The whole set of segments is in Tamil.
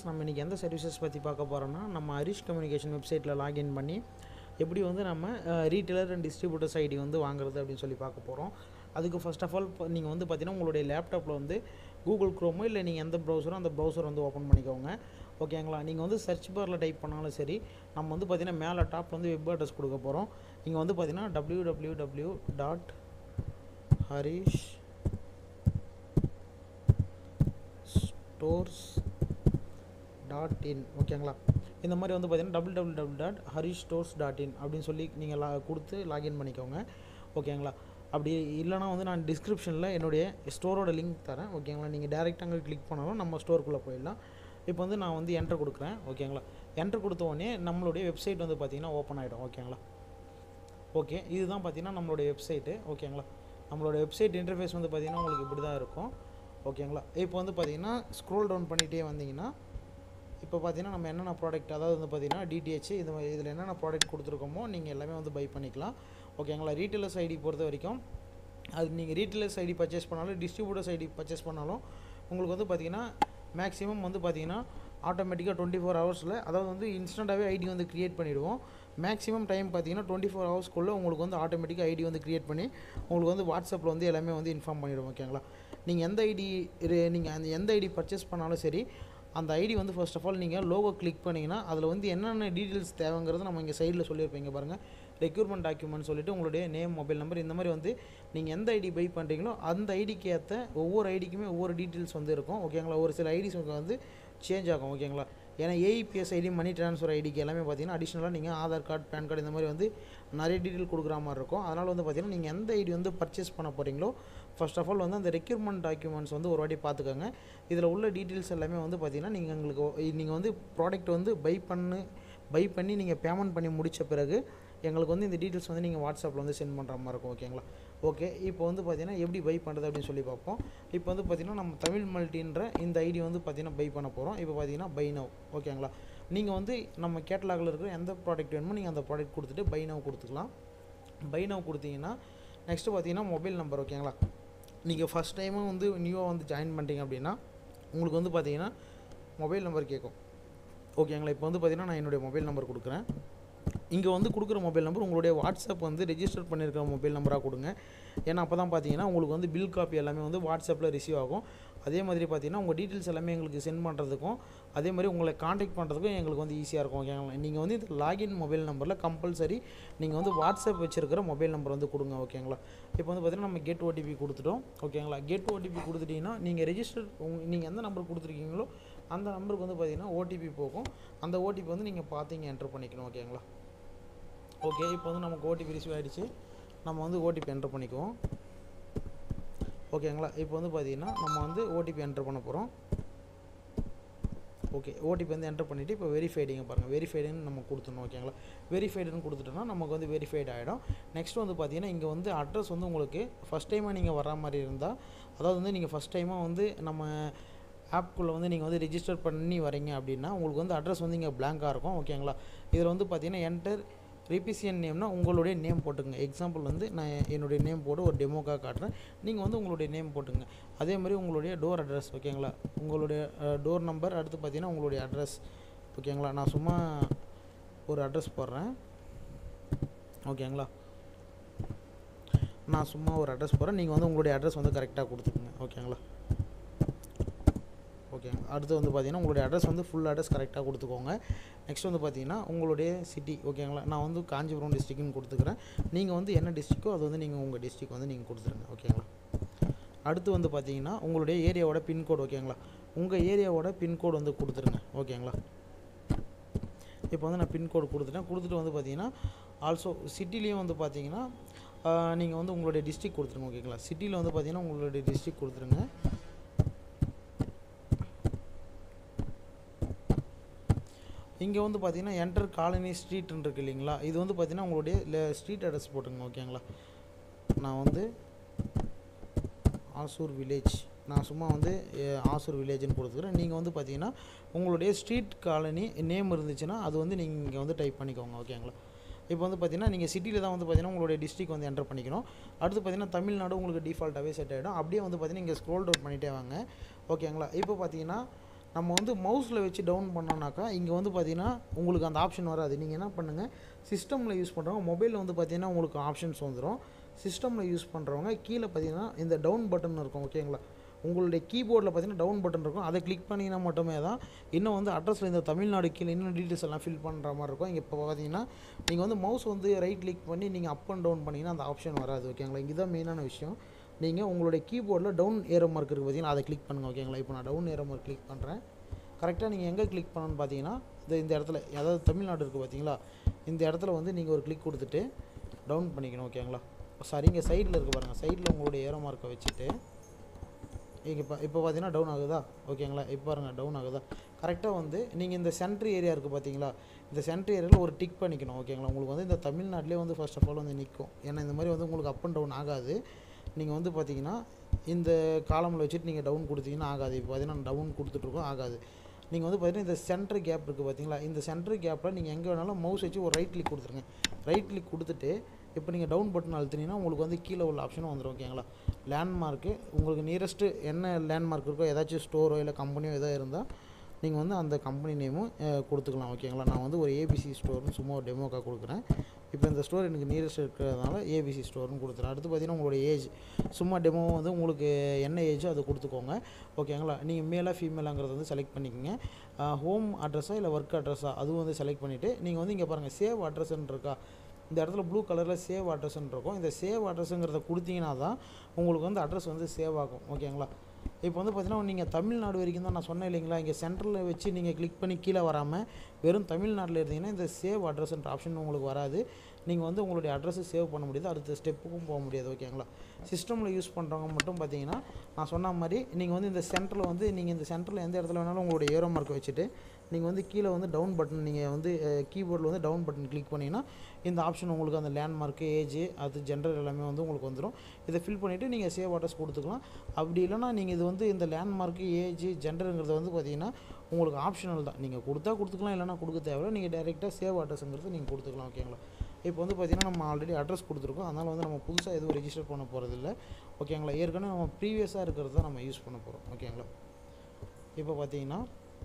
நம்ம இன்றைக்கி எந்த சர்வீசஸ் பற்றி பார்க்க போகிறோம்னா நம்ம ஹரிஷ் கம்யூனிகேஷன் வெப்சைட்டில் லாகின் பண்ணி எப்படி வந்து நம்ம ரீட்டெயிலர் அண்ட் டிஸ்ட்ரிபியூட்டர்ஸ் ஐடி வந்து வாங்குறது அப்படின்னு சொல்லி பார்க்க போகிறோம் அதுக்கு ஃபர்ஸ்ட் ஆஃப் ஆல் நீங்கள் வந்து பார்த்தீங்கன்னா உங்களுடைய லேப்டாப்பில் வந்து கூகுள் க்ரோமோ இல்லை நீங்கள் எந்த ப்ரௌசரோ அந்த ப்ரௌசர் வந்து ஓப்பன் பண்ணிக்கோங்க ஓகேங்களா நீங்கள் வந்து சர்ச் பாரில் டைப் பண்ணாலும் சரி நம்ம வந்து பார்த்தீங்கன்னா மேலே டாப்பில் வந்து வெப் அட்ரஸ் கொடுக்க போகிறோம் இங்கே வந்து பார்த்தீங்கன்னா W W W dot Harish stores dot in ஓகேங்களா இந்த மாதிரி வந்து பார்த்தீங்கன்னா double double double dot Harish stores dot in அப்படின்னு சொல்லி நீங்கள் லா கொடுத்து லாகின் பண்ணிக்கோங்க ஓகேங்களா அப்படி இல்லைனா வந்து நான் டிஸ்கிரிப்ஷனில் என்னுடைய ஸ்டோரோட லிங்க் தரேன் ஓகேங்களா நீங்கள் டேரெக்டாக அங்கே கிளிக் பண்ணாலும் நம்ம ஸ்டோருக்குள்ளே போயிடலாம் இப்போ வந்து நான் வந்து என்ட்ரு கொடுக்குறேன் ஓகேங்களா என்ட்ரு கொடுத்த உடனே நம்மளுடைய வெப்சைட் வந்து பார்த்திங்கன்னா ஓப்பன் ஆகிடும் ஓகேங்களா ஓகே இதுதான் பார்த்தீங்கன்னா நம்மளுடைய வெப்சைட்டு ஓகேங்களா நம்மளோட வெப்சைட் இன்டர்ஃபேஸ் வந்து பார்த்திங்கன்னா உங்களுக்கு இப்படி தான் இருக்கும் ஓகேங்களா இப்போ வந்து பார்த்தீங்கன்னா ஸ்க்ரோல் டவுன் பண்ணிகிட்டே வந்தீங்கன்னா இப்போ பார்த்தீங்கன்னா நம்ம என்னென்ன ப்ராடக்ட் அதாவது வந்து பார்த்தீங்கன்னா டிடிஹெச் இது இதில் என்னென்ன ப்ராடக்ட் கொடுத்துருக்கோமோ நீங்கள் எல்லாமே வந்து பை பண்ணிக்கலாம் ஓகேங்களா ரீட்டெயிலர்ஸ் ஐடி பொறுத்த வரைக்கும் அது நீங்கள் ரீட்டெயிலர்ஸ் ஐடி பர்ச்சேஸ் பண்ணாலும் டிஸ்ட்ரிபியூட்டர்ஸ் ஐடி பர்ச்சேஸ் பண்ணாலும் உங்களுக்கு வந்து பார்த்தீங்கன்னா மேக்ஸிமம் வந்து பார்த்தீங்கன்னா ஆட்டோமேட்டிக்காக டுவெண்ட்டி ஃபோர் ஹவர்ஸில் அதாவது வந்து இன்ஸ்டண்ட்டாகவே ஐடி வந்து க்ரியேட் பண்ணிவிடுவோம் மேக்ஸிமம் டைம் பார்த்தீங்கன்னா டுவெண்ட்டி ஃபோர் ஹவர்ஸ்க்குள்ளே உங்களுக்கு வந்து ஆட்டோமேட்டிக்காக ஐடி வந்து க்ரியேட் பண்ணி உங்களுக்கு வந்து வாட்ஸ்அப்பில் வந்து எல்லாமே வந்து இன்ஃபார்ம் பண்ணிவிடுவோம் ஓகேங்களா நீங்கள் எந்த ஐடி நீங்கள் அந்த எந்த ஐடி பர்ச்சேஸ் பண்ணாலும் சரி அந்த ஐடி வந்து ஃபர்ஸ்ட் ஆஃப் ஆல் நீங்கள் லோகோ கிளிக் பண்ணிங்கன்னா அதில் வந்து என்னென்ன டீட்டெயில்ஸ் தேவைங்கிறது நம்ம இங்கே சைடில் சொல்லியிருப்பீங்க பாருங்கள் ரெக்யூர்மெண்ட் டாக்குமெண்ட் சொல்லிவிட்டு உங்களுடைய நேம் மொபைல் நம்பர் இந்த மாதிரி வந்து நீங்கள் எந்த ஐடி பை பண்ணுறீங்களோ அந்த ஐடிக்கு ஏற்ற ஒவ்வொரு ஐடிக்குமே ஒவ்வொரு டீட்டெயில்ஸ் வந்து இருக்கும் ஓகேங்களா ஒரு சில ஐடிஸ் வந்து சேஞ்ச் ஆகும் ஓகேங்களா ஏன்னா ஏஇபிஎஸ் ஐடி மணி ட்ரான்ஸ்ஃபர் ஐடிக்கு எல்லாமே பார்த்தீங்கன்னா அடிஷ்னலாக நீங்கள் ஆதார் கார்டு பேன் கார்டு இந்த மாதிரி வந்து நிறைய டீட்டெயில் கொடுக்குற மாதிரி இருக்கும் அதனால் வந்து பார்த்தீங்கன்னா நீங்கள் எந்த ஐடி வந்து பர்ச்சேஸ் பண்ண போகிறீங்களோ ஃபர்ஸ்ட் ஆஃப் ஆல் வந்து அந்த ரெக்யூர்மெண்ட் டாக்குமெண்ட்ஸ் வந்து ஒரு வாட்டி பார்த்துக்கோங்க இதில் உள்ள டீட்டெயில்ஸ் எல்லாமே வந்து பார்த்தீங்கன்னா நீங்கள் எங்களுக்கு நீங்கள் வந்து ப்ராடக்ட் வந்து பை பண்ணு பை பண்ணி நீங்கள் பேமெண்ட் பண்ணி முடித்த பிறகு எங்களுக்கு வந்து இந்த டீட்டெயில்ஸ் வந்து நீங்கள் வாட்ஸ்அப்பில் வந்து சென்ட் பண்ணுற மாதிரி இருக்கும் ஓகேங்களா ஓகே இப்போ வந்து பார்த்தீங்கன்னா எப்படி பை பண்ணுறது அப்படின்னு சொல்லி பார்ப்போம் இப்போ வந்து பார்த்தீங்கன்னா நம்ம தமிழ் மல்டின்ற இந்த ஐடி வந்து பார்த்தீங்கன்னா பை பண்ண போகிறோம் இப்போ பார்த்தீங்கன்னா பை நவ் ஓகேங்களா நீங்கள் வந்து நம்ம கேட்டலாகில் இருக்கிற எந்த ப்ராடக்ட் வேணுமோ நீங்கள் அந்த ப்ராடக்ட் கொடுத்துட்டு பை நவ் கொடுத்துக்கலாம் பை நவ் கொடுத்தீங்கன்னா நெக்ஸ்ட்டு பார்த்தீங்கன்னா மொபைல் நம்பர் ஓகேங்களா நீங்கள் ஃபஸ்ட் டைமும் வந்து நியூவாக வந்து ஜாயின் பண்ணுறீங்க அப்படின்னா உங்களுக்கு வந்து பார்த்தீங்கன்னா மொபைல் நம்பர் கேட்கும் ஓகேங்களா இப்போ வந்து பார்த்தீங்கன்னா நான் என்னுடைய மொபைல் நம்பர் கொடுக்குறேன் இங்கே வந்து கொடுக்குற மொபைல் நம்பர் உங்களுடைய வாட்ஸ்அப் வந்து ரெஜிஸ்டர் பண்ணியிருக்கிற மொபைல் நம்பராக கொடுங்க ஏன்னா அப்போ தான் பார்த்தீங்கன்னா உங்களுக்கு வந்து பில் காப்பி எல்லாமே வந்து வாட்ஸ்அப்பில் ரிசீவ் ஆகும் அதே மாதிரி பார்த்தீங்கன்னா உங்கள் டீட்டெயில்ஸ் எல்லாமே எங்களுக்கு சென்ட் பண்ணுறதுக்கும் அதே மாதிரி உங்களை காண்டாக்ட் பண்ணுறதுக்கும் எங்களுக்கு வந்து ஈஸியாக இருக்கும் ஓகேங்களா நீங்கள் வந்து இந்த லாகின் மொபைல் நம்பரில் கம்பல்சரி நீங்கள் வந்து வாட்ஸ்அப் வச்சுருக்கிற மொபைல் நம்பர் வந்து கொடுங்க ஓகேங்களா இப்போ வந்து பார்த்தீங்கன்னா நம்ம கெட் ஓடிபி கொடுத்துட்டோம் ஓகேங்களா கெட் ஓடிபி கொடுத்துட்டிங்கன்னா நீங்கள் ரெஜிஸ்டர் நீங்கள் எந்த நம்பர் கொடுத்துருக்கீங்களோ அந்த நம்பருக்கு வந்து பார்த்தீங்கன்னா ஓடிபி போகும் அந்த ஓடிபி வந்து நீங்கள் பார்த்தீங்க என்ட்ரு பண்ணிக்கணும் ஓகேங்களா ஓகே இப்போ வந்து நமக்கு ஓடிபி ரிசீவ் ஆகிடுச்சு நம்ம வந்து ஓடிபி என்ட்ரு பண்ணிக்குவோம் ஓகேங்களா இப்போ வந்து பார்த்தீங்கன்னா நம்ம வந்து ஓடிபி என்ட்ரு பண்ண போகிறோம் ஓகே ஓடிபி வந்து என்ட்ரு பண்ணிவிட்டு இப்போ வெரிஃபைடிங்க பாருங்கள் வெரிஃபைடுன்னு நம்ம கொடுத்துடணும் ஓகேங்களா வெரிஃபைடுன்னு கொடுத்துட்டோம்னா நமக்கு வந்து வெரிஃபைட் ஆகிடும் நெக்ஸ்ட் வந்து பார்த்தீங்கன்னா இங்கே வந்து அட்ரஸ் வந்து உங்களுக்கு ஃபஸ்ட் டைமாக நீங்கள் வர மாதிரி இருந்தால் அதாவது வந்து நீங்கள் ஃபஸ்ட் டைமாக வந்து நம்ம ஆப்குள்ளே வந்து நீங்கள் வந்து ரிஜிஸ்டர் பண்ணி வரீங்க அப்படின்னா உங்களுக்கு வந்து அட்ரஸ் வந்து இங்கே பிளாங்காக இருக்கும் ஓகேங்களா இதில் வந்து பார்த்தீங்கன்னா என்டர் ரிபிசியன் நேம்னா உங்களுடைய நேம் போட்டுங்க எக்ஸாம்பிள் வந்து நான் என்னுடைய நேம் போட்டு ஒரு டெமோக்காக காட்டுறேன் நீங்கள் வந்து உங்களுடைய நேம் போட்டுங்க அதே மாதிரி உங்களுடைய டோர் அட்ரஸ் ஓகேங்களா உங்களுடைய டோர் நம்பர் அடுத்து பார்த்தீங்கன்னா உங்களுடைய அட்ரஸ் ஓகேங்களா நான் சும்மா ஒரு அட்ரஸ் போடுறேன் ஓகேங்களா நான் சும்மா ஒரு அட்ரஸ் போடுறேன் நீங்கள் வந்து உங்களுடைய அட்ரஸ் வந்து கரெக்டாக கொடுத்துக்குங்க ஓகேங்களா ஓகேங்க அடுத்து வந்து பார்த்தீங்கன்னா உங்களுடைய அட்ரஸ் வந்து ஃபுல் அட்ரஸ் கரெக்டாக கொடுத்துக்கோங்க நெக்ஸ்ட் வந்து பார்த்தீங்கன்னா உங்களுடைய சிட்டி ஓகேங்களா நான் வந்து காஞ்சிபுரம் டிஸ்ட்ரிக்ட்னு கொடுத்துக்கிறேன் நீங்கள் வந்து என்ன டிஸ்ட்ரிக்கோ அது வந்து நீங்கள் உங்கள் டிஸ்ட்ரிக் வந்து நீங்கள் கொடுத்துருங்க ஓகேங்களா அடுத்து வந்து பார்த்தீங்கன்னா உங்களுடைய ஏரியாவோட பின்கோடு ஓகேங்களா உங்கள் ஏரியாவோட பின்கோடு வந்து கொடுத்துருங்க ஓகேங்களா இப்போ வந்து நான் பின்கோடு கொடுத்துட்டேன் கொடுத்துட்டு வந்து பார்த்தீங்கன்னா ஆல்சோ சிட்டிலையும் வந்து பார்த்தீங்கன்னா நீங்கள் வந்து உங்களுடைய டிஸ்ட்ரிக் கொடுத்துருங்க ஓகேங்களா சிட்டியில் வந்து பார்த்தீங்கன்னா உங்களுடைய டிஸ்ட்ரிக் கொடுத்துருங்க இங்கே வந்து பார்த்தீங்கன்னா என்டர் காலனி ஸ்ட்ரீட்னு இருக்கு இல்லைங்களா இது வந்து பார்த்தீங்கன்னா உங்களுடைய ஸ்ட்ரீட் அட்ரஸ் போட்டுங்க ஓகேங்களா நான் வந்து ஆசூர் வில்லேஜ் நான் சும்மா வந்து ஆசூர் வில்லேஜ்னு கொடுத்துக்கிறேன் நீங்கள் வந்து பார்த்தீங்கன்னா உங்களுடைய ஸ்ட்ரீட் காலனி நேம் இருந்துச்சுன்னா அது வந்து நீங்கள் இங்கே வந்து டைப் பண்ணிக்கோங்க ஓகேங்களா இப்போ வந்து பார்த்தீங்கன்னா நீங்கள் சிட்டியில் தான் வந்து பார்த்தீங்கன்னா உங்களுடைய டிஸ்ட்ரிக் வந்து என்டர் பண்ணிக்கணும் அடுத்து பார்த்தீங்கன்னா தமிழ்நாடு உங்களுக்கு டிஃபால்ட்டாகவே செட் ஆகிடும் அப்படியே வந்து பார்த்தீங்கன்னா இங்கே ஸ்க்ரோல் டவுன் பண்ணிட்டே வாங்க ஓகேங்களா இப்போ பார்த்தீங்கன்னா நம்ம வந்து மவுஸில் வச்சு டவுன் பண்ணோம்னாக்கா இங்கே வந்து பார்த்தீங்கன்னா உங்களுக்கு அந்த ஆப்ஷன் வராது நீங்கள் என்ன பண்ணுங்கள் சிஸ்டமில் யூஸ் பண்ணுறவங்க மொபைலில் வந்து பார்த்தீங்கன்னா உங்களுக்கு ஆப்ஷன்ஸ் வந்துடும் சிஸ்டமில் யூஸ் பண்ணுறவங்க கீழே பார்த்தீங்கன்னா இந்த டவுன் பட்டன் இருக்கும் ஓகேங்களா உங்களுடைய கீபோர்டில் பார்த்தீங்கன்னா டவுன் பட்டன் இருக்கும் அதை கிளிக் பண்ணிங்கன்னா மட்டுமே தான் இன்னும் வந்து அட்ரஸில் இந்த தமிழ்நாடு கீழே இன்னும் டீட்டெயில்ஸ் எல்லாம் ஃபில் பண்ணுற மாதிரி இருக்கும் இங்கே இப்போ பார்த்தீங்கன்னா நீங்கள் வந்து மவுஸ் வந்து ரைட் கிளிக் பண்ணி நீங்கள் அப் அண்ட் டவுன் பண்ணிங்கன்னா அந்த ஆப்ஷன் வராது ஓகேங்களா இங்கே தான் மெயினான விஷயம் நீங்கள் உங்களுடைய கீபோர்டில் டவுன் ஏரோ மார்க் இருக்குது பார்த்தீங்கன்னா அதை கிளிக் பண்ணுங்கள் ஓகேங்களா இப்போ நான் டவுன் ஏரோ மார்க் கிளிக் பண்ணுறேன் கரெக்டாக நீங்கள் எங்கே கிளிக் பண்ணணும்னு பார்த்தீங்கன்னா இந்த இந்த இடத்துல அதாவது தமிழ்நாடு இருக்குது பார்த்தீங்களா இந்த இடத்துல வந்து நீங்கள் ஒரு கிளிக் கொடுத்துட்டு டவுன் பண்ணிக்கணும் ஓகேங்களா சாரி இங்கே சைடில் இருக்குது பாருங்கள் சைடில் உங்களுடைய ஏரோ மார்க்கை வச்சுட்டு இங்கே இப்போ இப்போ பார்த்தீங்கன்னா டவுன் ஆகுதா ஓகேங்களா இப்போ பாருங்கள் டவுன் ஆகுதா கரெக்டாக வந்து நீங்கள் இந்த சென்ட்ரு ஏரியா இருக்குது பார்த்தீங்களா இந்த சென்ட்ரு ஏரியாவில் ஒரு டிக் பண்ணிக்கணும் ஓகேங்களா உங்களுக்கு வந்து இந்த தமிழ்நாட்டிலே வந்து ஃபர்ஸ்ட் ஆஃப் ஆல் வந்து நிற்கும் ஏன்னா இந்த மாதிரி வந்து உங்களுக்கு அப் அண்ட் டவுன் ஆகாது நீங்கள் வந்து பார்த்தீங்கன்னா இந்த காலமில் வச்சுட்டு நீங்கள் டவுன் கொடுத்தீங்கன்னா ஆகாது இப்போ பார்த்தீங்கன்னா டவுன் கொடுத்துட்ருக்கோம் ஆகாது நீங்கள் வந்து பார்த்தீங்கன்னா இந்த சென்டர் கேப் இருக்குது பார்த்தீங்களா இந்த சென்டர் கேப்பில் நீங்கள் எங்கே வேணாலும் மவுஸ் வச்சு ஒரு ரைட் கிளிக் கொடுத்துருங்க ரைட் கிளிக் கொடுத்துட்டு இப்போ நீங்கள் டவுன் பட்டன் அழுத்தினீங்கன்னா உங்களுக்கு வந்து கீழே உள்ள ஆப்ஷனும் வந்துடும் ஓகேங்களா லேண்ட்மார்க்கு உங்களுக்கு நியரஸ்ட்டு என்ன லேண்ட்மார்க் இருக்கோ ஏதாச்சும் ஸ்டோரோ இல்லை கம்பெனியோ எதோ இருந்தால் நீங்கள் வந்து அந்த கம்பெனி நேமும் கொடுத்துக்கலாம் ஓகேங்களா நான் வந்து ஒரு ஏபிசி ஸ்டோர்னு சும்மா ஒரு டெமோக்காக கொடுக்குறேன் இப்போ இந்த ஸ்டோர் எனக்கு நியரஸ்ட் இருக்கிறதுனால ஏபிசி ஸ்டோர்னு கொடுத்துறேன் அடுத்து பார்த்தீங்கன்னா உங்களுடைய ஏஜ் சும்மா டெமோ வந்து உங்களுக்கு என்ன ஏஜோ அதை கொடுத்துக்கோங்க ஓகேங்களா நீங்கள் மேலாக ஃபீமேலாங்கிறத வந்து செலக்ட் பண்ணிக்கோங்க ஹோம் அட்ரஸா இல்லை ஒர்க் அட்ரஸா அதுவும் வந்து செலக்ட் பண்ணிவிட்டு நீங்கள் வந்து இங்கே பாருங்கள் சேவ் அட்ரஸ்ன்னு இருக்கா இந்த இடத்துல ப்ளூ கலரில் சேவ் அட்ரஸ்ன்னு இருக்கும் இந்த சேவ் அட்ரஸுங்கிறத கொடுத்தீங்கன்னா தான் உங்களுக்கு வந்து அட்ரஸ் வந்து சேவ் ஆகும் ஓகேங்களா இப்போ வந்து பார்த்தீங்கன்னா நீங்கள் தமிழ்நாடு வரைக்கும் தான் நான் சொன்னேன் இல்லைங்களா இங்கே சென்டரில் வச்சு நீங்கள் கிளிக் பண்ணி கீழே வராமல் வெறும் தமிழ்நாட்டில் இருந்தீங்கன்னா இந்த சேவ் அட்ரஸ்ன்ற ஆப்ஷன் உங்களுக்கு வராது நீங்கள் வந்து உங்களுடைய அட்ரஸை சேவ் பண்ண முடியாது அடுத்த ஸ்டெப்புக்கும் போக முடியாது ஓகேங்களா சிஸ்டமில் யூஸ் பண்ணுறவங்க மட்டும் பார்த்தீங்கன்னா நான் சொன்ன மாதிரி நீங்கள் வந்து இந்த சென்டரில் வந்து நீங்கள் இந்த சென்டரில் எந்த இடத்துல வேணாலும் உங்களுடைய ஏரோ மார்க் வச்சுட்டு நீங்கள் வந்து கீழே வந்து டவுன் பட்டன் நீங்கள் வந்து கீபோர்டில் வந்து டவுன் பட்டன் கிளிக் பண்ணிங்கன்னா இந்த ஆப்ஷன் உங்களுக்கு அந்த லேண்ட்மார்க்கு ஏஜ் அது ஜென்ரல் எல்லாமே வந்து உங்களுக்கு வந்துடும் இதை ஃபில் பண்ணிவிட்டு நீங்கள் சேவ் அட்ரஸ் கொடுத்துக்கலாம் அப்படி இல்லைனா நீங்கள் இது வந்து இந்த லேண்ட்மார்க்கு ஏஜ் ஜென்டருங்கிறது வந்து பார்த்தீங்கன்னா உங்களுக்கு ஆப்ஷனல் தான் நீங்கள் கொடுத்தா கொடுத்துக்கலாம் இல்லைனா கொடுக்க தேவையில்ல நீங்கள் டேரெக்டாக சேவ் அட்ரஸ்ங்கிறது நீங்கள் கொடுத்துக்கலாம் ஓகேங்களா இப்போ வந்து பார்த்திங்கன்னா நம்ம ஆல்ரெடி அட்ரஸ் கொடுத்துருக்கோம் அதனால் வந்து நம்ம புதுசாக எதுவும் ரெஜிஸ்டர் பண்ண போகிறதில்ல ஓகேங்களா ஏற்கனவே நம்ம ப்ரீவியஸாக இருக்கிறது தான் நம்ம யூஸ் பண்ண போகிறோம் ஓகேங்களா இப்போ பார்த்தீங்கன்னா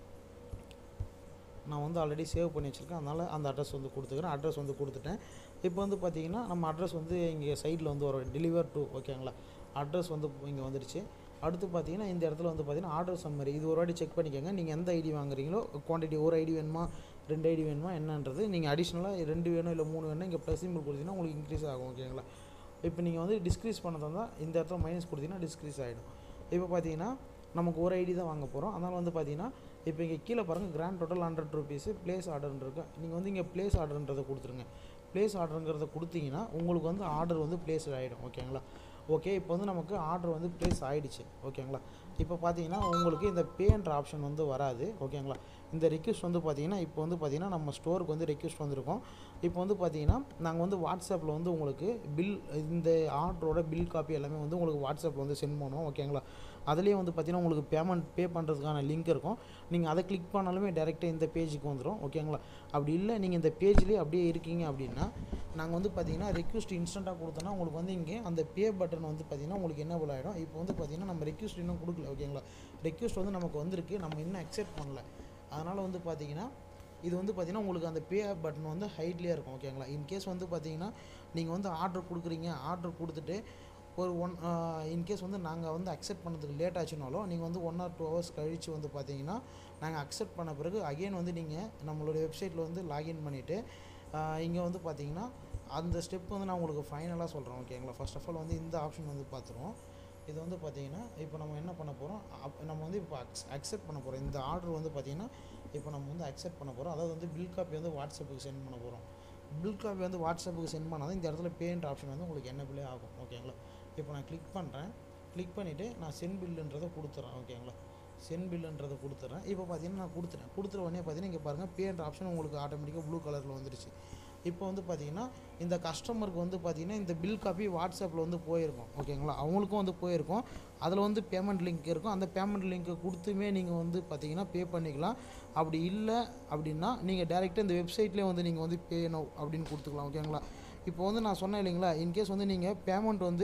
நான் வந்து ஆல்ரெடி சேவ் பண்ணி வச்சுருக்கேன் அதனால் அந்த அட்ரஸ் வந்து கொடுத்துக்கிறேன் அட்ரஸ் வந்து கொடுத்துட்டேன் இப்போ வந்து பார்த்தீங்கன்னா நம்ம அட்ரஸ் வந்து இங்கே சைடில் வந்து ஒரு டெலிவர் டு ஓகேங்களா அட்ரஸ் வந்து இங்கே வந்துடுச்சு அடுத்து பார்த்தீங்கன்னா இந்த இடத்துல வந்து பார்த்தீங்கன்னா ஆர்டர் சம்மரி இது ஒரு வாட்டி செக் பண்ணிக்கோங்க நீங்கள் எந்த ஐடி வாங்குறீங்களோ குவான்டிட்டி ஒரு ஐடி வேணுமா ரெண்டு ஐடி வேணுமா என்னன்றது நீங்கள் அடிஷ்னலாக ரெண்டு வேணும் இல்லை மூணு வேணும் இங்கே ப்ளஸ் சிம்பிள் கொடுத்தீங்கன்னா உங்களுக்கு இன்க்ரீஸ் ஆகும் ஓகேங்களா இப்போ நீங்கள் வந்து டிஸ்க்ரீஸ் பண்ணதா இருந்தால் இந்த இடத்துல மைனஸ் கொடுத்தீங்கன்னா டிஸ்க்ரீஸ் ஆகிடும் இப்போ பார்த்தீங்கன்னா நமக்கு ஒரு ஐடி தான் வாங்க போகிறோம் அதனால் வந்து பார்த்தீங்கன்னா இப்போ இங்கே கீழே பாருங்கள் grand total hundred rupees place ஆர்டர்னு இருக்கு நீங்கள் வந்து இங்கே ப்ளேஸ் ஆர்டர்ன்றதை கொடுத்துருங்க ப்ளேஸ் ஆர்டருங்கிறத கொடுத்தீங்கன்னா உங்களுக்கு வந்து ஆர்டர் வந்து ப்ளேஸ் ஆகிடும் ஓகேங்களா ஓகே இப்போ வந்து நமக்கு ஆர்டர் வந்து ப்ளேஸ் ஆகிடுச்சு ஓகேங்களா இப்போ பார்த்தீங்கன்னா உங்களுக்கு இந்த பேன்ற ஆப்ஷன் வந்து வராது ஓகேங்களா இந்த ரிக்வெஸ்ட் வந்து பார்த்தீங்கன்னா இப்போ வந்து பார்த்தீங்கன்னா நம்ம ஸ்டோருக்கு வந்து ரெக்வெஸ்ட் வந்திருக்கோம் இப்போ வந்து பார்த்தீங்கன்னா நாங்கள் வந்து வாட்ஸ்அப்பில் வந்து உங்களுக்கு பில் இந்த ஆர்டரோட பில் காப்பி எல்லாமே வந்து உங்களுக்கு வாட்ஸ்அப்பில் வந்து சென்ட் பண்ணுவோம் ஓகேங்களா அதுலேயே வந்து பார்த்தீங்கன்னா உங்களுக்கு பேமெண்ட் பே பண்ணுறதுக்கான லிங்க் இருக்கும் நீங்கள் அதை கிளிக் பண்ணாலுமே டேரெக்டாக இந்த பேஜுக்கு வந்துடும் ஓகேங்களா அப்படி இல்லை நீங்கள் இந்த பேஜ்லேயே அப்படியே இருக்கீங்க அப்படின்னா நாங்கள் வந்து பார்த்தீங்கன்னா ரெக்வஸ்ட் இன்ஸ்டண்ட்டாக கொடுத்தோன்னா உங்களுக்கு வந்து இங்கே அந்த பே பட்டன் வந்து பார்த்தீங்கன்னா உங்களுக்கு என்ன போல ஆகிடும் இப்போ வந்து பார்த்தீங்கன்னா நம்ம ரெக்வஸ்ட் இன்னும் கொடுக்கல ஓகேங்களா ரெக்வஸ்ட் வந்து நமக்கு வந்திருக்கு நம்ம இன்னும் அக்செப்ட் பண்ணல அதனால் வந்து பார்த்தீங்கன்னா இது வந்து பார்த்தீங்கன்னா உங்களுக்கு அந்த பே பட்டன் வந்து ஹைட்லேயே இருக்கும் ஓகேங்களா இன்கேஸ் வந்து பார்த்தீங்கன்னா நீங்கள் வந்து ஆர்டர் கொடுக்குறீங்க ஆர்டர் கொடுத்துட்டு ஒரு ஒன் இன்கேஸ் வந்து நாங்கள் வந்து அக்செப்ட் பண்ணதுக்கு லேட் ஆச்சுனாலும் நீங்கள் வந்து ஒன் ஆர் டூ ஹவர்ஸ் கழித்து வந்து பார்த்தீங்கன்னா நாங்கள் அக்செப்ட் பண்ண பிறகு அகைன் வந்து நீங்கள் நம்மளுடைய வெப்சைட்டில் வந்து லாகின் பண்ணிவிட்டு இங்கே வந்து பார்த்தீங்கன்னா அந்த ஸ்டெப் வந்து நான் உங்களுக்கு ஃபைனலாக சொல்கிறேன் ஓகேங்களா ஃபர்ஸ்ட் ஆஃப் ஆல் வந்து இந்த ஆப்ஷன் வந்து பார்த்துருவோம் இது வந்து பார்த்தீங்கன்னா இப்போ நம்ம என்ன பண்ண போகிறோம் நம்ம வந்து இப்போ அக்ஸ் அக்செப்ட் பண்ண போகிறோம் இந்த ஆர்டர் வந்து பார்த்தீங்கன்னா இப்போ நம்ம வந்து அக்செப்ட் பண்ண போகிறோம் அதாவது வந்து பில் காப்பி வந்து வாட்ஸ்அப்புக்கு சென்ட் பண்ண போகிறோம் பில் காப்பி வந்து வாட்ஸ்அப்புக்கு சென்ட் பண்ணால் தான் இந்த இடத்துல பேண்ட் ஆப்ஷன் வந்து உங்களுக்கு என்ன பில்லே ஆகும் ஓகேங்களா இப்போ நான் கிளிக் பண்ணுறேன் கிளிக் பண்ணிவிட்டு நான் சென்ட் பில்லுன்றதை கொடுத்துட்றேன் ஓகேங்களா சென்ட் பில்லுன்றதை கொடுத்துட்றேன் இப்போ பார்த்தீங்கன்னா நான் கொடுத்துட்டேன் கொடுத்துற உடனே பார்த்தீங்கன்னா இங்கே பாருங்கள் பேண்ட் ஆப்ஷன் உங்களுக்கு ஆட்டோமேட்டிக்காக ப்ளூ கலரில் வந்துருச்சு இப்போ வந்து பார்த்தீங்கன்னா இந்த கஸ்டமருக்கு வந்து பார்த்தீங்கன்னா இந்த பில் காப்பி வாட்ஸ்அப்பில் வந்து போயிருக்கும் ஓகேங்களா அவங்களுக்கும் வந்து போயிருக்கும் அதில் வந்து பேமெண்ட் லிங்க் இருக்கும் அந்த பேமெண்ட் லிங்க்கை கொடுத்துமே நீங்கள் வந்து பார்த்தீங்கன்னா பே பண்ணிக்கலாம் அப்படி இல்லை அப்படின்னா நீங்கள் டேரெக்டாக இந்த வெப்சைட்லேயே வந்து நீங்கள் வந்து பே நோ அப்படின்னு கொடுத்துக்கலாம் ஓகேங்களா இப்போ வந்து நான் சொன்னேன் இல்லைங்களா இன்கேஸ் வந்து நீங்கள் பேமெண்ட் வந்து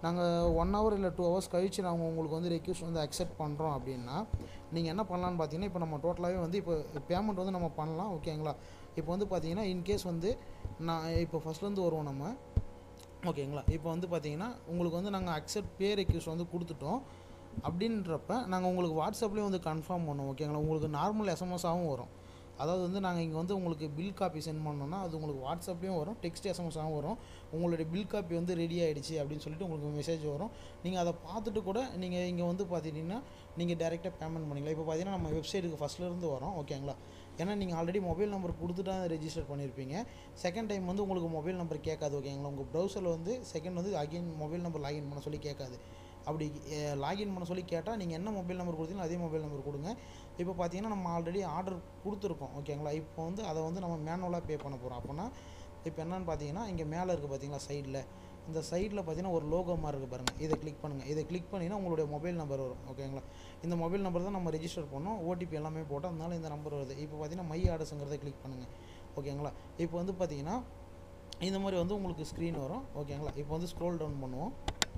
நாங்கள் ஒன் ஹவர் இல்லை டூ ஹவர்ஸ் கழித்து நாங்கள் உங்களுக்கு வந்து ரெக்யூஸ்ட் வந்து அக்செப்ட் பண்ணுறோம் அப்படின்னா நீங்கள் என்ன பண்ணலான்னு பார்த்தீங்கன்னா இப்போ நம்ம டோட்டலாகவே வந்து இப்போ பேமெண்ட் வந்து நம்ம பண்ணலாம் ஓகேங்களா இப்போ வந்து பார்த்தீங்கன்னா இன்கேஸ் வந்து நான் இப்போ ஃபஸ்ட்லேருந்து வருவோம் நம்ம ஓகேங்களா இப்போ வந்து பார்த்தீங்கன்னா உங்களுக்கு வந்து நாங்கள் அக்செப்ட் பே ரெக்யூஸ்ட் வந்து கொடுத்துட்டோம் அப்படின்றப்ப நாங்கள் உங்களுக்கு வாட்ஸ்அப்லேயே வந்து கன்ஃபார்ம் பண்ணுவோம் ஓகேங்களா உங்களுக்கு நார்மல் எஸ்எம்எஸாகவும் வரும் அதாவது வந்து நாங்கள் இங்கே வந்து உங்களுக்கு பில் காப்பி சென்ட் பண்ணோம்னா அது உங்களுக்கு வாட்ஸ்அப்லேயும் வரும் டெக்ஸ்ட் எஸ்எம்எஸாகவும் வரும் உங்களுடைய பில் காப்பி வந்து ரெடி ஆகிடுச்சு அப்படின்னு சொல்லிட்டு உங்களுக்கு மெசேஜ் வரும் நீங்கள் அதை பார்த்துட்டு கூட நீங்கள் இங்கே வந்து பார்த்துட்டிங்கன்னா நீங்கள் டேரெக்டாக பேமெண்ட் பண்ணிக்கலாம் இப்போ பார்த்தீங்கன்னா நம்ம வெப்சைட்டுக்கு ஃபஸ்ட்லேருந்து வரோம் ஓகேங்களா ஏன்னா நீங்கள் ஆல்ரெடி மொபைல் நம்பர் கொடுத்துட்டு தான் ரெஜிஸ்டர் பண்ணியிருப்பீங்க செகண்ட் டைம் வந்து உங்களுக்கு மொபைல் நம்பர் கேட்காது ஓகேங்களா உங்கள் ப்ரௌசரில் வந்து செகண்ட் வந்து அகைன் மொபைல் நம்பர் லாகின் பண்ண சொல்லி கேட்காது அப்படி லாகின் பண்ண சொல்லி கேட்டால் நீங்கள் என்ன மொபைல் நம்பர் கொடுத்தீங்களோ அதே மொபைல் நம்பர் கொடுங்க இப்போ பார்த்தீங்கன்னா நம்ம ஆல்ரெடி ஆர்டர் கொடுத்துருக்கோம் ஓகேங்களா இப்போ வந்து அதை வந்து நம்ம மேனுவலாக பே பண்ண போகிறோம் அப்போனா இப்போ என்னன்னு பார்த்தீங்கன்னா இங்கே மேலே இருக்குது பார்த்தீங்களா சைடில் இந்த சைடில் பார்த்தீங்கன்னா ஒரு லோகோ மாதிரி இருக்குது பாருங்கள் இதை கிளிக் பண்ணுங்கள் இதை கிளிக் பண்ணிங்கன்னா உங்களுடைய மொபைல் நம்பர் வரும் ஓகேங்களா இந்த மொபைல் நம்பர் தான் நம்ம ரெஜிஸ்டர் பண்ணோம் ஓடிபி எல்லாமே போட்டோம் அதனால இந்த நம்பர் வருது இப்போ பார்த்தீங்கன்னா மை ஆர்டர்ஸுங்கிறத கிளிக் பண்ணுங்கள் ஓகேங்களா இப்போ வந்து பார்த்தீங்கன்னா இந்த மாதிரி வந்து உங்களுக்கு ஸ்க்ரீன் வரும் ஓகேங்களா இப்போ வந்து ஸ்க்ரோல் டவுன் பண்ணுவோம்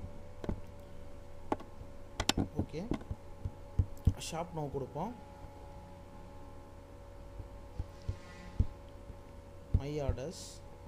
ஓகே ஷாப் நோ கொடுப்போம் மை ஆர்டர்ஸ்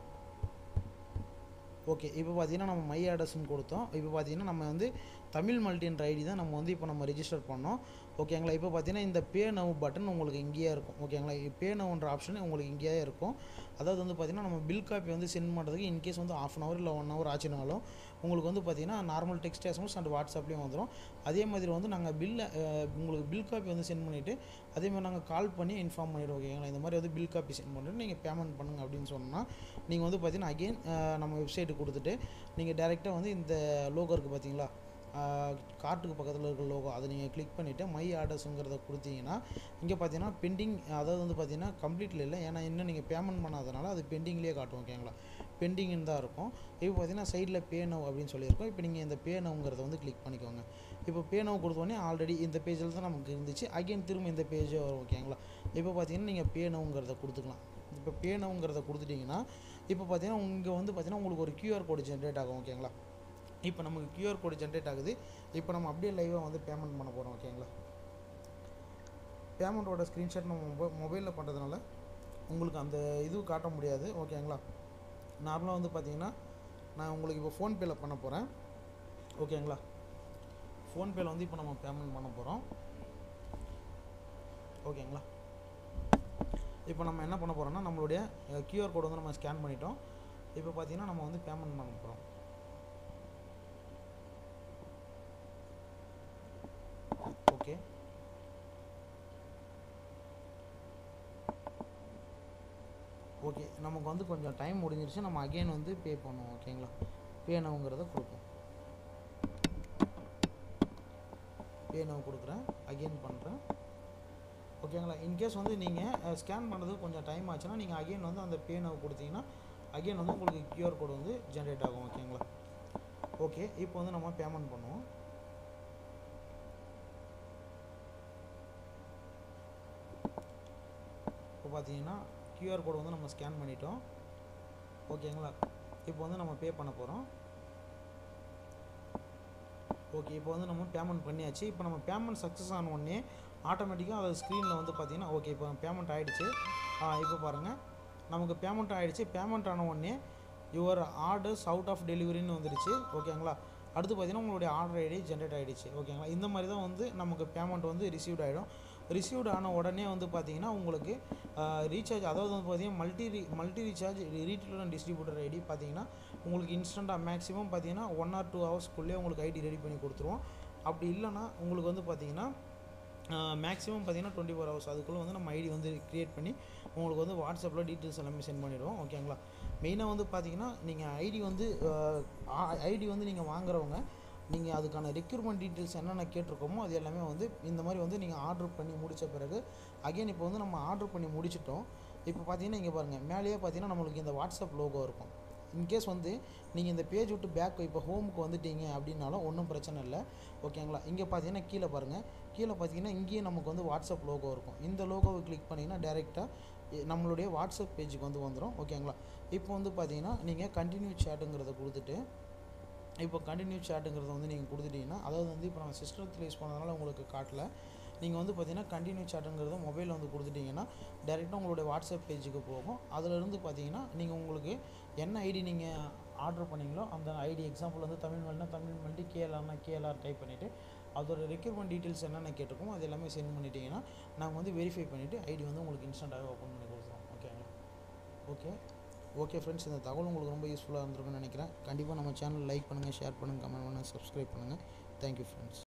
ஓகே இப்போ பார்த்தீங்கன்னா நம்ம மை ஆர்டர்ஸ்னு கொடுத்தோம் இப்போ பார்த்தீங்கன்னா நம்ம வந்து தமிழ் மல்டின்ற ஐடி தான் நம்ம வந்து இப்போ நம்ம ரெஜிஸ்டர் பண்ணோம் ஓகேங்களா இப்போ பார்த்தீங்கன்னா இந்த பே நவ் பட்டன் உங்களுக்கு இங்கேயே இருக்கும் ஓகேங்களா பே நவ்ன்ற ஆப்ஷன் உங்களுக்கு இங்கேயே இருக்கும் அதாவது வந்து பார்த்தீங்கன்னா நம்ம பில் காப்பி வந்து சென்ட் பண்ணுறதுக்கு இன்கேஸ் வந்து ஆஃப் அன் ஹவர் இல்லை ஒன் ஹவர் ஆச்சுனாலும் உங்களுக்கு வந்து பார்த்தீங்கன்னா நார்மல் டெக்ஸ்ட் எஸ்எம்எஸ் அண்ட் வாட்ஸ்அப்லேயும் வந்துடும் அதே மாதிரி வந்து நாங்கள் பில்லை உங்களுக்கு பில் காப்பி வந்து சென்ட் பண்ணிவிட்டு அதே மாதிரி நாங்கள் கால் பண்ணி இன்ஃபார்ம் பண்ணிடுவோம் ஓகேங்களா இந்த மாதிரி வந்து பில் காப்பி சென்ட் பண்ணிட்டு நீங்கள் பேமெண்ட் பண்ணுங்க அப்படின்னு சொன்னால் நீங்கள் வந்து பார்த்தீங்கன்னா அகெயின் நம்ம வெப்சைட்டு கொடுத்துட்டு நீங்கள் டேரெக்டாக வந்து இந்த லோகோ இருக்குது பார்த்தீங்களா கார்ட்டுக்கு பக்கத்தில் இருக்கிற லோகோ அதை நீங்கள் கிளிக் பண்ணிவிட்டு மை ஆர்டர்ஸுங்கிறத கொடுத்தீங்கன்னா இங்கே பார்த்தீங்கன்னா பெண்டிங் அதாவது வந்து பார்த்தீங்கன்னா கம்ப்ளீட்டில் இல்லை ஏன்னா இன்னும் நீங்கள் பேமெண்ட் பண்ணாதனால அது பெண்டிங்லேயே காட்டும் ஓகேங்களா பெண்டிங்னு தான் இருக்கும் இப்போ பார்த்தீங்கன்னா சைடில் பே நவ் அப்படின்னு சொல்லியிருக்கோம் இப்போ நீங்கள் இந்த பே நவ்ங்கிறத வந்து கிளிக் பண்ணிக்கோங்க இப்போ பே நவ் கொடுத்தோடனே ஆல்ரெடி இந்த பேஜில் தான் நமக்கு இருந்துச்சு அகைன் திரும்ப இந்த பேஜே வரும் ஓகேங்களா இப்போ பார்த்தீங்கன்னா நீங்கள் பே நவ்ங்கிறத கொடுத்துக்கலாம் இப்போ பே நவ்ங்கிறத கொடுத்துட்டிங்கன்னா இப்போ பார்த்தீங்கன்னா இங்கே வந்து பார்த்தீங்கன்னா உங்களுக்கு ஒரு கியூஆர் கோடு ஜென்ரேட் ஆகும் ஓகேங்களா இப்போ நமக்கு கியூஆர் கோடு ஜென்ரேட் ஆகுது இப்போ நம்ம அப்படியே லைவாக வந்து பேமெண்ட் பண்ண போகிறோம் ஓகேங்களா பேமெண்ட்டோட ஸ்க்ரீன்ஷாட் நம்ம மொபை மொபைலில் பண்ணுறதுனால உங்களுக்கு அந்த இது காட்ட முடியாது ஓகேங்களா நார்மலாக வந்து பார்த்தீங்கன்னா நான் உங்களுக்கு இப்போ ஃபோன்பேயில் பண்ண போகிறேன் ஓகேங்களா ஃபோன்பேயில் வந்து இப்போ நம்ம பேமெண்ட் பண்ண போகிறோம் ஓகேங்களா இப்போ நம்ம என்ன பண்ண போகிறோம்னா நம்மளுடைய கியூஆர் கோடு வந்து நம்ம ஸ்கேன் பண்ணிட்டோம் இப்போ பார்த்தீங்கன்னா நம்ம வந்து பேமெண்ட் பண்ண போகிறோம் ஓகே ஓகே நமக்கு வந்து கொஞ்சம் டைம் முடிஞ்சிருச்சு நம்ம அகைன் வந்து பே பண்ணுவோம் ஓகேங்களா பே நவுங்கிறத கொடுப்போம் பே நவ் கொடுக்குறேன் அகைன் பண்ணுறேன் ஓகேங்களா இன்கேஸ் வந்து நீங்கள் ஸ்கேன் பண்ணுறதுக்கு கொஞ்சம் டைம் ஆச்சுன்னா நீங்கள் அகைன் வந்து அந்த பே நவ் கொடுத்தீங்கன்னா அகைன் வந்து உங்களுக்கு கியூஆர் கோடு வந்து ஜென்ரேட் ஆகும் ஓகேங்களா ஓகே இப்போ வந்து நம்ம பேமெண்ட் பண்ணுவோம் இப்போ பார்த்தீங்கன்னா கியூஆர் கோடு வந்து நம்ம ஸ்கேன் பண்ணிட்டோம் ஓகேங்களா இப்போ வந்து நம்ம பே பண்ண போகிறோம் ஓகே இப்போ வந்து நம்ம பேமெண்ட் பண்ணியாச்சு இப்போ நம்ம பேமெண்ட் சக்ஸஸ் ஆன உடனே ஆட்டோமேட்டிக்காக அது ஸ்க்ரீனில் வந்து பார்த்தீங்கன்னா ஓகே இப்போ பேமெண்ட் ஆகிடுச்சு இப்போ பாருங்கள் நமக்கு பேமெண்ட் ஆகிடுச்சு பேமெண்ட் ஆன உடனே யுவர் ஆர்டர்ஸ் அவுட் ஆஃப் டெலிவரின்னு வந்துடுச்சு ஓகேங்களா அடுத்து பார்த்தீங்கன்னா உங்களுடைய ஆர்டர் ஐடி ஜென்ரேட் ஆகிடுச்சு ஓகேங்களா இந்த மாதிரி தான் வந்து நமக்கு பேமெண்ட் வந்து ரிசீவ்ட் ஆகிடும் ரிசீவ்ட் ஆன உடனே வந்து பார்த்தீங்கன்னா உங்களுக்கு ரீசார்ஜ் அதாவது வந்து பார்த்தீங்கன்னா multi re multi recharge retail and distributor ID பார்த்தீங்கன்னா உங்களுக்கு இன்ஸ்டண்ட்டாக மேக்ஸிமம் பார்த்தீங்கன்னா ஒன் ஆர் டூ ஹவர்ஸ்க்குள்ளே உங்களுக்கு ஐடி ரெடி பண்ணி கொடுத்துருவோம் அப்படி இல்லைன்னா உங்களுக்கு வந்து பார்த்தீங்கன்னா மேக்ஸிமம் பார்த்தீங்கன்னா டுவெண்ட்டி ஃபோர் ஹவர்ஸ் அதுக்குள்ளே வந்து நம்ம ஐடி வந்து க்ரியேட் பண்ணி உங்களுக்கு வந்து வாட்ஸ்அப்பில் டீட்டெயில்ஸ் எல்லாமே சென்ட் பண்ணிவிடுவோம் ஓகேங்களா மெயினாக வந்து பார்த்தீங்கன்னா நீங்கள் ஐடி வந்து ஐடி வந்து நீங்கள் வாங்குறவங்க நீங்கள் அதுக்கான ரெக்யூர்மெண்ட் டீட்டெயில்ஸ் என்னென்ன கேட்டிருக்கோமோ அது எல்லாமே வந்து இந்த மாதிரி வந்து நீங்கள் ஆர்டர் பண்ணி முடித்த பிறகு அகைன் இப்போ வந்து நம்ம ஆர்டர் பண்ணி முடிச்சிட்டோம் இப்போ பார்த்தீங்கன்னா இங்கே பாருங்கள் மேலேயே பார்த்தீங்கன்னா நம்மளுக்கு இந்த வாட்ஸ்அப் லோகோ இருக்கும் இன்கேஸ் வந்து நீங்கள் இந்த பேஜ் விட்டு பேக் இப்போ ஹோமுக்கு வந்துட்டீங்க அப்படின்னாலும் ஒன்றும் பிரச்சனை இல்லை ஓகேங்களா இங்கே பார்த்தீங்கன்னா கீழே பாருங்கள் கீழே பார்த்தீங்கன்னா இங்கேயே நமக்கு வந்து வாட்ஸ்அப் லோகோ இருக்கும் இந்த லோகோவை கிளிக் பண்ணிங்கன்னா டேரெக்டாக நம்மளுடைய வாட்ஸ்அப் பேஜுக்கு வந்து வந்துடும் ஓகேங்களா இப்போ வந்து பார்த்தீங்கன்னா நீங்கள் கண்டினியூ சேட்டுங்கிறத கொடுத்துட்டு இப்போ கண்டினியூ சேட்டுங்கிறத வந்து நீங்கள் கொடுத்துட்டீங்கன்னா அதாவது வந்து இப்போ நான் சிஸ்டத்தில் யூஸ் பண்ணதுனால உங்களுக்கு காட்டல நீங்கள் வந்து பார்த்தீங்கன்னா கண்டினியூ சேட்டுங்கிறத மொபைலில் வந்து கொடுத்துட்டீங்கன்னா டேரெக்டாக உங்களுடைய வாட்ஸ்அப் பேஜுக்கு போகும் அதிலிருந்து பார்த்தீங்கன்னா நீங்கள் உங்களுக்கு என்ன ஐடி நீங்கள் ஆர்டர் பண்ணீங்களோ அந்த ஐடி எக்ஸாம்பிள் வந்து தமிழ் மொழினா தமிழ் மொழி கேஎல்ஆர்னா கேஎல்ஆர் டைப் பண்ணிவிட்டு அதோட ரெக்யூர்மெண்ட் டீட்டெயில்ஸ் என்னென்ன கேட்டிருக்கோமோ அது எல்லாமே சென்ட் பண்ணிட்டீங்கன்னா நாங்கள் வந்து வெரிஃபை பண்ணிவிட்டு ஐடி வந்து உங்களுக்கு இன்ஸ்டண்ட்டாக ஓப்பன் பண்ணி கொடுத்துருவோம் ஓகேங்களா ஓகே ஓகே ஃப்ரெண்ட்ஸ் இந்த தகவல் உங்களுக்கு ரொம்ப யூஸ்ஃபுல்லாக இருந்திருக்குன்னு நினைக்கிறேன் கண்டிப்பாக நம்ம சேனல் லைக் பண்ணுங்கள் ஷேர் பண்ணுங்கள் கமெண்ட் பண்ணுங்கள் சப்ஸ்கிரைப் பண்ணுங்கள் தேங்க்யூ ஃப்ரெண்ட்ஸ்